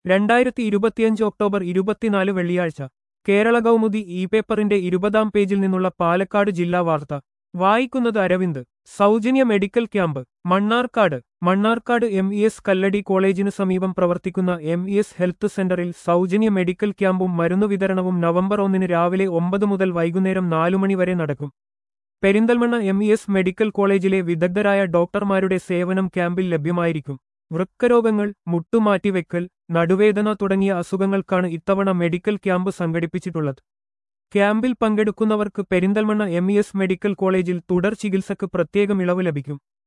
രണ്ടായിരത്തി ഇരുപത്തിയഞ്ച് ഒക്ടോബർ ഇരുപത്തിനാല് വെള്ളിയാഴ്ച കേരള കൗമുദി ഇ പേപ്പറിന്റെ ഇരുപതാം പേജിൽ നിന്നുള്ള പാലക്കാട് ജില്ലാ വാർത്ത വായിക്കുന്നത് അരവിന്ദ് സൗജന്യ medical camp Mannarkkad Mannarkkad M E S Kalladi കോളേജിന് സമീപം പ്രവർത്തിക്കുന്ന എം ഇ എസ് ഹെൽത്ത് സെന്ററിൽ സൗജന്യ മെഡിക്കൽ ക്യാമ്പും മരുന്നു വിതരണവും നവംബർ ഒന്നിന് രാവിലെ ഒമ്പത് മുതൽ വൈകുന്നേരം നാലു മണി വരെ നടക്കും Perinthalmanna M E S medical കോളേജിലെ വിദഗ്ധരായ ഡോക്ടർമാരുടെ സേവനം ക്യാമ്പിൽ ലഭ്യമായിരിക്കും വൃക്കരോഗങ്ങൾ മുട്ടുമാറ്റിവെക്കൽ നടുവേദന തുടങ്ങിയ അസുഖങ്ങൾക്കാണ് ഇത്തവണ മെഡിക്കൽ ക്യാമ്പ് സംഘടിപ്പിച്ചിട്ടുള്ളത് ക്യാമ്പിൽ പങ്കെടുക്കുന്നവർക്ക് Perinthalmanna M E S medical കോളേജിൽ തുടർ ചികിത്സക്ക് പ്രത്യേകം ഇളവ് ലഭിക്കും